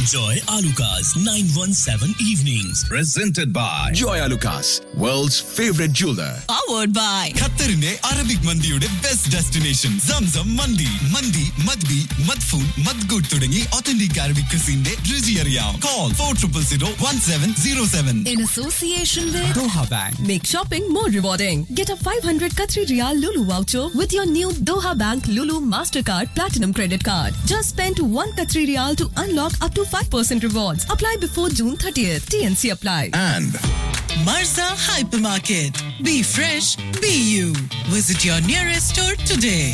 Enjoy Alucard's 917 evenings. Presented by Joy Alucas, world's favorite jeweler. powered by ഖത്തറിന്റെ Arabic മന്തിയുടെ best destination Zamzam മന്തി മന്തി മദ്ബി മദ്ഫൂൺ മദ്ഗുഡ് തുടങ്ങി ഒത്തന്റിക് അറബിക് ക്രിസിന്റെ രുചി അറിയാം call four triple zero one seven zero seven in association with Doha bank Make shopping more rewarding. Get a 500 Qatari Riyal Lulu voucher with your new Doha Bank Lulu Mastercard Platinum Credit Card. Just spend 1 Qatari Riyal to unlock up to 5% rewards. Apply before June 30th. TNC apply. And Marza Hypermarket. Be fresh, be you. Visit your nearest store today.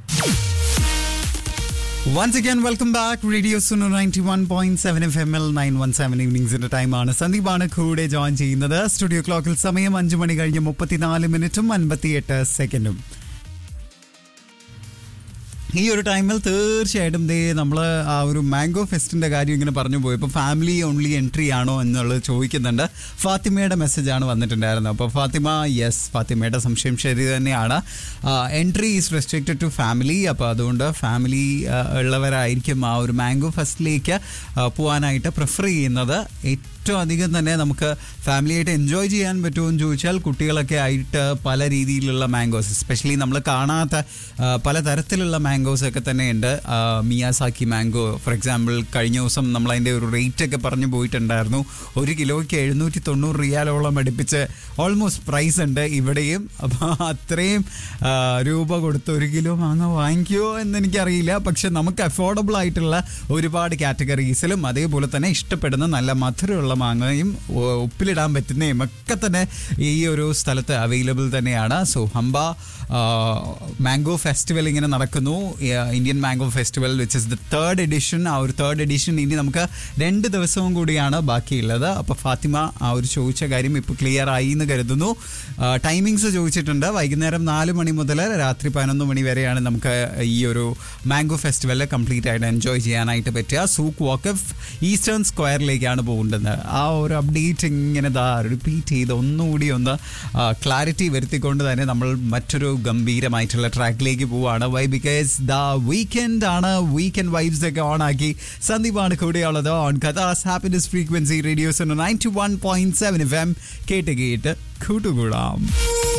Once again welcome back radio Suno ninety one point seven F M L nine one seven ഈവനിങ്സിന്റെ ടൈമാണ് സന്ദീപാണ് കൂടെ join ചെയ്യുന്നത് studio ക്ലോക്കിൽ സമയം അഞ്ചു മണി കഴിഞ്ഞ് മുപ്പത്തിനാല് മിനിറ്റും അൻപത്തിയെട്ട് സെക്കൻഡും ഈ ഒരു ടൈമിൽ തീർച്ചയായിട്ടും ദേ നമ്മൾ ആ ഒരു മാംഗോ ഫെസ്റ്റിന്റെ കാര്യം ഇങ്ങനെ പറഞ്ഞു പോയി ഇപ്പോൾ ഫാമിലി ഓൺലി എൻട്രി ആണോ എന്നുള്ളത് ചോദിക്കുന്നുണ്ട് ഫാത്തിമയുടെ മെസ്സേജാണ് വന്നിട്ടുണ്ടായിരുന്നത് അപ്പോൾ ഫാത്തിമ യെസ് ഫാത്തിമയുടെ സംശയം ശരി തന്നെയാണ് entry is restricted to family അപ്പോൾ അതുകൊണ്ട് ഫാമിലി ഉള്ളവരായിരിക്കും ആ ഒരു മാംഗോ ഫെസ്റ്റിലേക്ക് പോകാനായിട്ട് പ്രിഫർ ചെയ്യുന്നത് ഏറ്റവും അധികം തന്നെ നമുക്ക് ഫാമിലിയായിട്ട് എൻജോയ് ചെയ്യാൻ പറ്റുമോ എന്ന് ചോദിച്ചാൽ കുട്ടികളൊക്കെ ആയിട്ട് പല രീതിയിലുള്ള മാംഗോസ് എസ്പെഷ്യലി നമ്മൾ കാണാത്ത ആ, പല തരത്തിലുള്ള മാംഗോസ് ഒക്കെ തന്നെ ഉണ്ട് മിയാസാക്കി മാംഗോ ഫോർ എക്സാമ്പിൾ കഴിഞ്ഞ ദിവസം നമ്മൾ അതിൻ്റെ ഒരു റേറ്റ് ഒക്കെ പറഞ്ഞു പോയിട്ടുണ്ടായിരുന്നു ഒരു കിലോയ്ക്ക് എഴുന്നൂറ്റി തൊണ്ണൂറ് റിയാലോളം അടുപ്പിച്ച് ഓൾമോസ്റ്റ് പ്രൈസ് ഉണ്ട് ഇവിടെയും അപ്പോൾ അത്രയും ആ, രൂപ കൊടുത്ത് ഒരു കിലോ മാങ്ങ വാങ്ങിക്കുമോ എന്ന് എനിക്കറിയില്ല പക്ഷെ നമുക്ക് അഫോർഡബിൾ ആയിട്ടുള്ള ഒരുപാട് കാറ്റഗറീസിലും അതേപോലെ തന്നെ ഇഷ്ടപ്പെടുന്ന നല്ല മധുരമുള്ള മാങ്ങയും ഒ- ഉപ്പിലിടാൻ പറ്റുന്നതും ഒക്കെ തന്നെ ഈ ഒരു സ്ഥലത്ത് അവൈലബിൾ തന്നെയാണ് സോ ഹംബ മാംഗോ ഫെസ്റ്റിവൽ ഇങ്ങനെ നടക്കുന്നു uh Indian mango festival which is the third edition ആ ഒരു തേർഡ് എഡിഷൻ ഇനി നമുക്ക് രണ്ട് ദിവസവും കൂടിയാണ് ബാക്കിയുള്ളത് അപ്പോൾ ഫാത്തിമ ആ ഒരു ചോദിച്ച കാര്യം ഇപ്പോൾ ക്ലിയർ ആയി എന്ന് കരുതുന്നു ടൈമിങ്സ് ചോദിച്ചിട്ടുണ്ട് വൈകുന്നേരം നാല് മണി മുതൽ രാത്രി പതിനൊന്ന് മണി വരെയാണ് നമുക്ക് ഈ ഒരു മാംഗോ ഫെസ്റ്റിവൽ കംപ്ലീറ്റ് ആയിട്ട് എൻജോയ് ചെയ്യാനായിട്ട് പറ്റുക സൂക്ക് വാക്കഫ് ഈസ്റ്റേൺ സ്ക്വയറിലേക്കാണ് പോകേണ്ടത് ആ ഒരു അപ്ഡേറ്റ് ഇങ്ങനെ ദാ റിപ്പീറ്റ് ചെയ്ത് ഒന്നുകൂടി ഒന്ന് ക്ലാരിറ്റി വരുത്തിക്കൊണ്ട് തന്നെ നമ്മൾ മറ്റൊരു ഗംഭീരമായിട്ടുള്ള ട്രാക്കിലേക്ക് പോവാണ് വൈ ബിക്കോസ് ദ വീക്കെൻഡ് ആണ് വീക്കെൻഡ് വൈബ്സ് ഒക്കെ ഓൺ ആക്കി സന്ദീപാണ് കൂടെയുള്ളത് ഓൺ കഥാസ് happiness frequency radios ninety one point seven F M കേട്ട് കേട്ട് കൂട്ടുകൂടാം